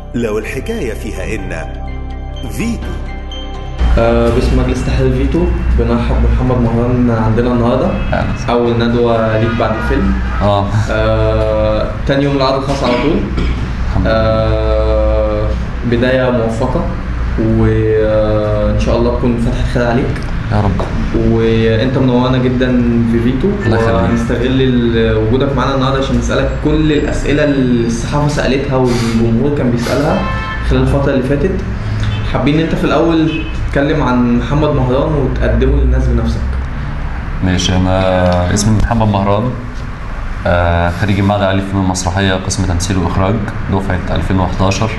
لو الحكاية فيها إن فيتو آه، باسم مجلس تحرير فيتو بنرحب بمحمد مهران عندنا النهارده أهلا. اول ندوه ليك بعد الفيلم اه آه، تاني يوم العرض الخاص على طول الحمد لله آه، بدايه موفقه وان شاء الله تكون فتحت خير عليك يا رب وانت منورنا جدا في فيتو الله يخليك. وهنستغل ال- وجودك معانا النهارده عشان نسالك كل الاسئله اللي الصحافه سالتها والجمهور كان بيسالها خلال الفتره اللي فاتت حابين انت في الاول تتكلم عن محمد مهران وتقدمه للناس بنفسك ماشي انا اسمي محمد مهران آه خريج المعهد العالي للفنون المسرحيه قسم تمثيل واخراج دفعه 2011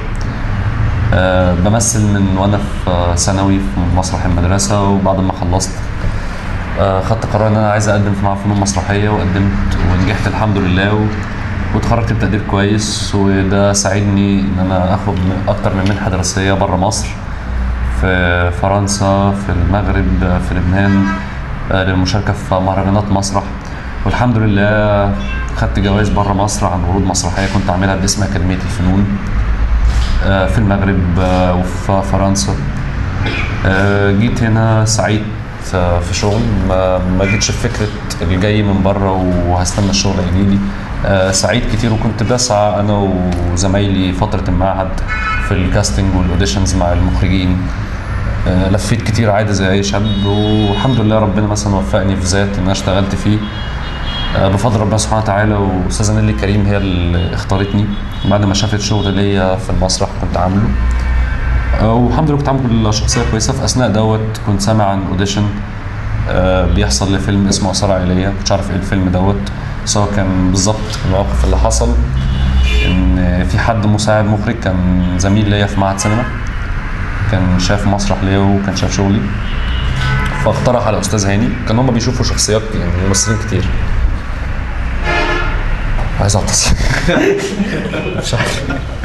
آه بمثل من وانا في آه، ثانوي في مسرح المدرسه وبعد ما خلصت آه خدت قرار ان انا عايز اقدم في معهد فنون مسرحيه وقدمت ونجحت الحمد لله و... واتخرجت بتقدير كويس وده ساعدني ان انا اخد اكتر من منحه دراسيه بره مصر في فرنسا في المغرب في لبنان آه، للمشاركة في مهرجانات مسرح والحمد لله خدت جوائز بره مصر عن عروض مسرحية كنت عاملها باسم أكاديمية الفنون آه، في المغرب آه، وفي فرنسا آه، جيت هنا سعيد في في شغل ما ما جيتش بفكرة اللي جاي من بره وهستنى الشغل يجيلي آه، سعيد كتير وكنت بسعى أنا وزمايلي فترة المعهد في الكاستنج والاوديشنز مع المخرجين آه، لفيت كتير عادي زي اي شاب والحمد لله ربنا مثلا وفقني في ذات ان انا اشتغلت فيه آه، بفضل ربنا سبحانه وتعالى واستاذه نيلي كريم هي اللي اختارتني بعد ما شافت شغل ليا في المسرح كنت عامله آه، والحمد لله كنت عامل شخصيه كويسه في اثناء دوت كنت سامع عن اوديشن آه، بيحصل لفيلم اسمه اثار عائليه كنتش عارف ايه الفيلم دوت بس هو كان بالظبط الموقف اللي حصل ان في حد مساعد مخرج كان زميل ليا في معهد سينما كان شاف مسرح ليا وكان شاف شغلي فاقترح على استاذ هاني كان هما بيشوفوا شخصيات يعني ممثلين كتير عايز اعطس مش عارف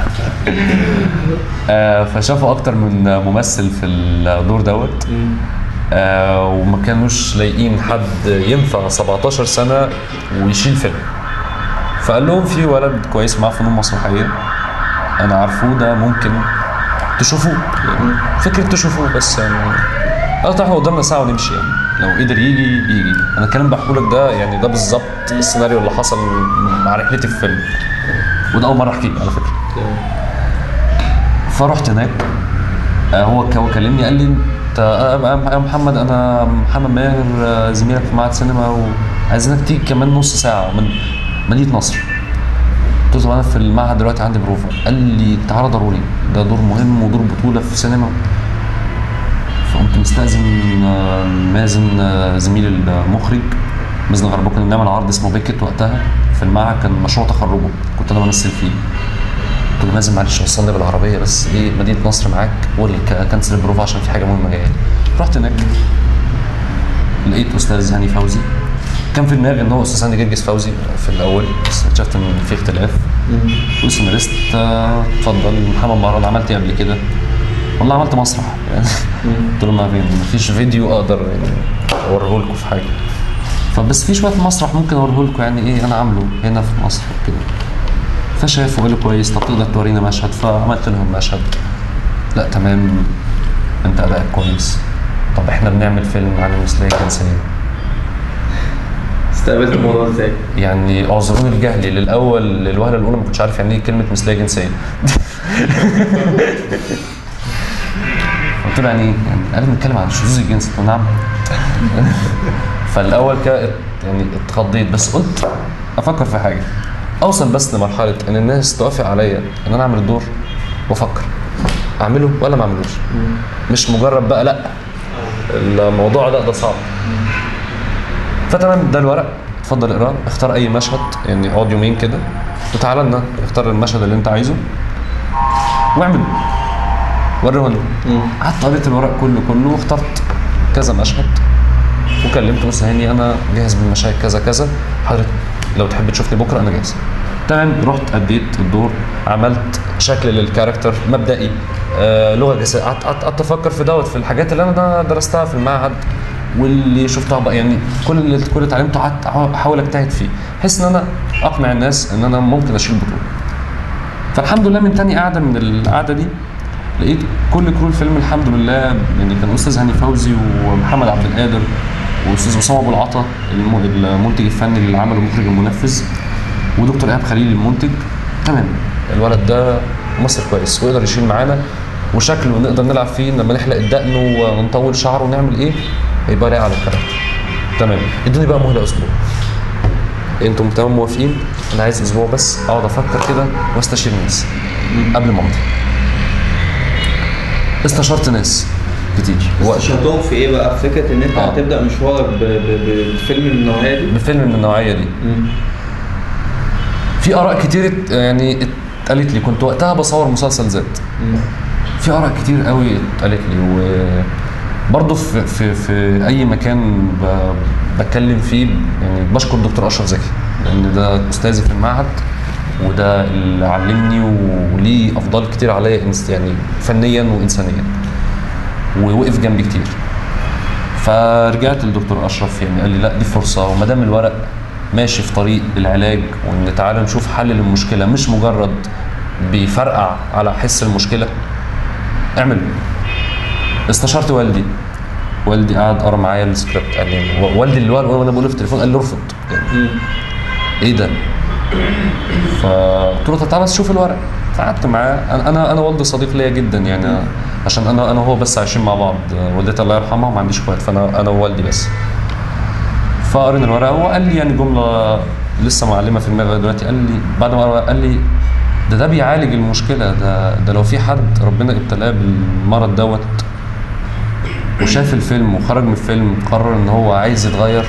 آه فشافوا اكتر من ممثل في الدور دوت آه وما كانوش لاقيين حد ينفع 17 سنه ويشيل فيلم فقال لهم في ولد كويس معاه فنون مسرحيه انا عارفه ده ممكن تشوفوه يعني فكره تشوفوه بس يعني اه احنا قدامنا ساعه ونمشي يعني لو قدر يجي يجي انا الكلام بحكوا لك ده يعني ده بالظبط السيناريو اللي حصل مع رحلتي في الفيلم وده اول مره احكيه على فكره فرحت هناك آه، هو ك- هو كلمني قال لي انت آه، يا محمد انا محمد ماهر آه، زميلك في معهد سينما وعايزينك تيجي كمان نص ساعه من مدينه نصر قلت له انا في المعهد دلوقتي عندي بروفا قال لي تعالى ضروري ده دور مهم ودور بطوله في سينما فقمت مستأذن آه، مازن آه، زميل المخرج مازن غربو كنا بنعمل عرض اسمه بيكت وقتها في المعهد كان مشروع تخرجه كنت انا بمثل فيه قلت له مازن معلش وصلني بالعربيه بس ايه مدينه نصر معاك والكنسل البروفا عشان في حاجه مهمه جايه لي. رحت هناك لقيت استاذ هاني فوزي كان في دماغي ان هو استاذ هاني جرجس فوزي في الاول بس اكتشفت ان في اختلاف والسيناريست آه، اتفضل محمد مهران عملت ايه قبل كده؟ والله عملت مسرح يعني قلت له ما في- ما فيش فيديو اقدر يعني اوريه لكم في حاجه فبس في شويه مسرح ممكن اوريه لكم يعني ايه انا عامله هنا في مصر كده فشافوا قالوا كويس طب تقدر تورينا مشهد فعملت لهم مشهد لا تمام انت ادائك كويس طب احنا بنعمل فيلم عن المثليه الجنسيه استقبلت الموضوع ازاي؟ يعني اعذروني لجهلي للاول للوهله الاولى ما كنتش عارف يعني ايه كلمه مثليه جنسيه قلت له يعني ايه؟ يعني قال بنتكلم عن الشذوذ الجنسي قلت له نعم فالاول كده يعني اتخضيت بس قلت افكر في حاجه اوصل بس لمرحله ان الناس توافق عليا ان انا اعمل الدور وافكر اعمله ولا ما اعملوش مش مجرد بقى لا الموضوع ده ده صعب فتمام ده الورق اتفضل اقراه اختار اي مشهد يعني اقعد يومين كده وتعالى لنا اختار المشهد اللي انت عايزه واعمله وريهولنا قعدت قريت الورق كله كله واخترت كذا مشهد وكلمت بس هاني انا جاهز بالمشاهد كذا كذا حضرتك لو تحب تشوفني بكره انا جاهز تمام رحت اديت الدور عملت شكل للكاركتر مبدئي آه لغه جسديه قعدت قعدت قعدت افكر في دوت في الحاجات اللي انا درستها في المعهد واللي شفتها بقى يعني كل اللي كل اللي اتعلمته قعدت احاول اجتهد فيه بحيث ان انا اقنع الناس ان انا ممكن اشيل بطوله فالحمد لله من تاني قعده من القعده دي لقيت كل كرو الفيلم الحمد لله يعني كان استاذ هاني فوزي ومحمد عبد القادر واستاذ اسامه ابو العطا الم- المنتج الفني اللي عمله المخرج المنفذ ودكتور ايهاب خليل المنتج تمام الولد ده ممثل كويس ويقدر يشيل معانا وشكله نقدر نلعب فيه لما نحلق الدقن ونطول شعره ونعمل ايه هيبقى لايق على الكاركتر تمام ادوني بقى مهله اسبوع انتم تمام موافقين انا عايز اسبوع بس اقعد افكر كده واستشير ناس قبل ما امضي استشرت ناس كتير وقت استشهدتهم في ايه بقى؟ في فكره ان انت آه. هتبدا مشوارك ب- ب- بفيلم من النوعيه دي بفيلم من النوعيه دي في اراء كتير ات- يعني اتقالت لي كنت وقتها بصور مسلسل ذات في اراء كتير قوي اتقالت لي وبرضه في, في, في اي مكان ب- بتكلم فيه يعني بشكر دكتور اشرف زكي لان ده استاذي في المعهد وده اللي علمني وليه افضال كتير عليا إنس- يعني فنيا وانسانيا ووقف جنبي كتير فرجعت للدكتور اشرف يعني قال لي لا دي فرصه وما دام الورق ماشي في طريق العلاج وان تعالى نشوف حل للمشكله مش مجرد بيفرقع على حس المشكله اعمل استشرت والدي والدي قعد قرا معايا السكريبت قال لي و- والدي اللي هو وانا بقول في التليفون قال لي ارفض يعني ايه ده؟ فقلت له طب تعالى شوف الورق قعدت معاه انا انا انا والدي صديق ليا جدا يعني عشان انا انا وهو بس عايشين مع بعض والدتي الله يرحمها ما عنديش اخوات فانا انا ووالدي بس فقرينا الورقه وقال لي يعني جمله لسه معلمه في دماغي دلوقتي قال لي بعد ما قرأ قال لي ده ده بيعالج المشكله ده ده لو في حد ربنا ابتلاه بالمرض دوت وشاف الفيلم وخرج من الفيلم قرر ان هو عايز يتغير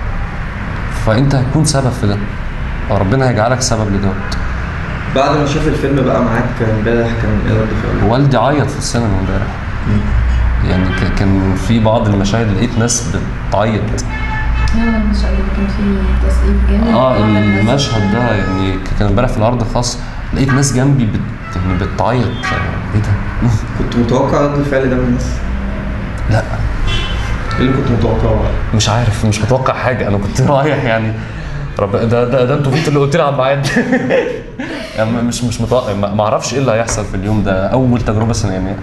فانت هتكون سبب في ده ربنا هيجعلك سبب لدوت بعد ما شاف الفيلم بقى معاك امبارح كان ايه رد فعله؟ والدي عيط في السينما امبارح يعني ك- كان في بعض المشاهد لقيت ناس بتعيط هو المشهد اللي كان فيه تسقيف جامد اه وعمل ناس- المشهد ده يعني ك- كان امبارح في العرض الخاص لقيت ناس جنبي بت يعني بتعيط ايه ده؟ كنت متوقع رد الفعل ده من الناس؟ لا ايه اللي كنت متوقعه؟ مش عارف مش متوقع حاجه انا كنت رايح يعني رب ده ده, ده انتوا فيتوا اللي قلت لي على الميعاد يعني مش مش متوقع ما ما اعرفش ايه اللي هيحصل في اليوم ده اول تجربه سينمائيه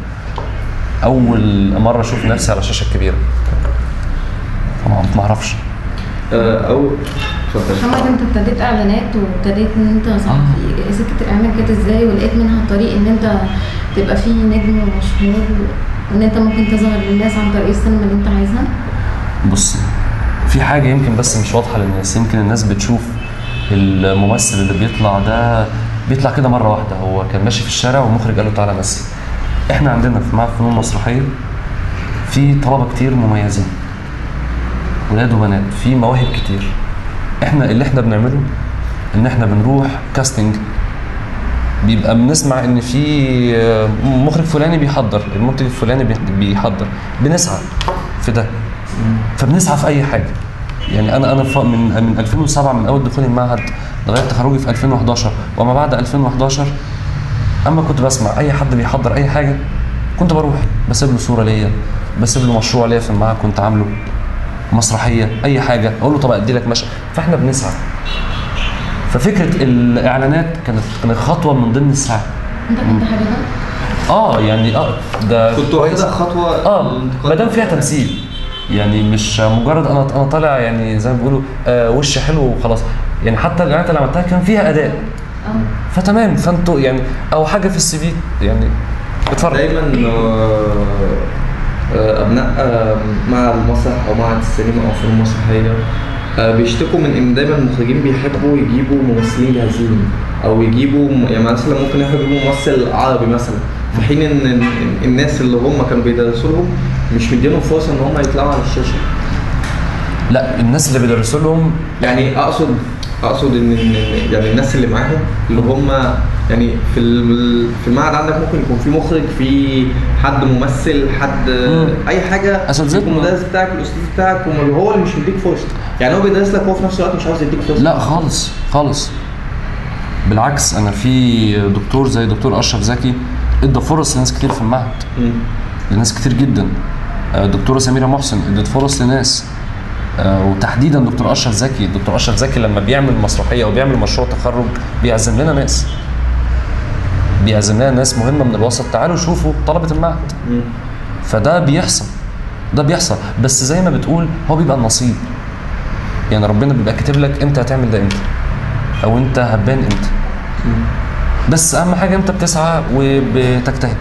اول مره اشوف نفسي على الشاشه الكبيره طبعا ما اعرفش آه، او اتفضل محمد انت ابتديت اعلانات وابتديت ان انت صحفي سكه الاعلان كانت ازاي ولقيت منها طريق ان انت تبقى فيه نجم ومشهور وان انت ممكن تظهر للناس عن طريق السينما اللي انت عايزها بص في حاجة يمكن بس مش واضحة للناس يمكن الناس بتشوف الممثل اللي بيطلع ده بيطلع كده مرة واحدة هو كان ماشي في الشارع والمخرج قال له تعالى مثل احنا عندنا في معهد فنون مسرحية في طلبة كتير مميزين ولاد وبنات في مواهب كتير احنا اللي احنا بنعمله ان احنا بنروح كاستنج بيبقى بنسمع ان في آه، مخرج فلاني بيحضر المنتج الفلاني بي- بيحضر بنسعى في ده فبنسعى في اي حاجه يعني انا انا ف- من من 2007 من اول دخولي المعهد لغايه تخرجي في 2011 وما بعد 2011 اما كنت بسمع اي حد بيحضر اي حاجه كنت بروح بسيب له صوره ليا بسيب له مشروع ليا في المعهد كنت عامله مسرحيه اي حاجه اقول له طب ادي لك مشهد فاحنا بنسعى ففكره الاعلانات كانت كانت خطوه من ضمن السعي انت كنت حاببها؟ اه يعني اه ده كنت كويس. واخدها خطوه اه للانتقال ما دام فيها تمثيل يعني مش مجرد انا انا طالع يعني زي ما بيقولوا آه وش حلو وخلاص يعني حتى الاعلانات اللي عملتها كان فيها اداء اه فتمام فانتوا يعني او حاجه في السي في يعني اتفرج دايما آه، آه، ابناء آه، معهد المسرح او معهد السينما او فنون مسرحيه آه، بيشتكوا من ان دايما المخرجين بيحبوا يجيبوا ممثلين جاهزين او يجيبوا يعني مثلا ممكن يجيبوا ممثل عربي مثلا في حين ان إن الناس اللي هم كانوا بيدرسوا لهم مش مدينهم فرصه ان هم يطلعوا على الشاشه لا الناس اللي بيدرسوا لهم يعني اقصد اقصد ان إن- يعني الناس اللي معاهم اللي هم يعني في ال- في المعهد عندك ممكن يكون في مخرج في حد ممثل حد مم. اي حاجه أساتذتنا. يكون المدرس بتاعك الاستاذ بتاعك وما- هو اللي مش مديك فرصه يعني هو بيدرس لك هو في نفس الوقت مش عاوز يديك فرصه لا خالص خالص بالعكس انا في دكتور زي دكتور اشرف زكي ادى فرص لناس كتير في المعهد مم. لناس كتير جدا آه، دكتوره سميره محسن ادت فرص لناس آه، وتحديدا دكتور اشرف زكي دكتور اشرف زكي لما بيعمل مسرحيه او بيعمل مشروع تخرج بيعزم لنا ناس بيعزم لنا ناس مهمه من الوسط تعالوا شوفوا طلبه المعهد مم. فده بيحصل ده بيحصل بس زي ما بتقول هو بيبقى النصيب يعني ربنا بيبقى كاتب لك انت هتعمل ده امتى او انت هتبان امتى بس اهم حاجه انت بتسعى وبتجتهد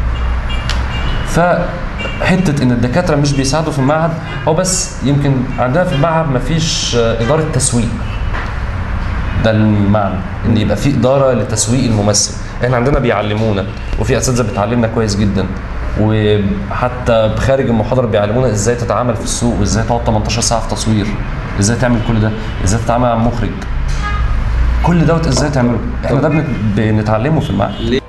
فحته ان الدكاتره مش بيساعدوا في المعهد هو بس يمكن عندنا في المعهد مفيش آه، اداره تسويق ده المعنى ان يبقى في اداره لتسويق الممثل احنا عندنا بيعلمونا وفي اساتذه بتعلمنا كويس جدا وحتى بخارج المحاضره بيعلمونا ازاي تتعامل في السوق وازاي تقعد 18 ساعه في تصوير ازاي تعمل كل ده ازاي تتعامل مع مخرج كل دوت ازاي تعمله احنا ده بنت- بنتعلمه في المعهد ليه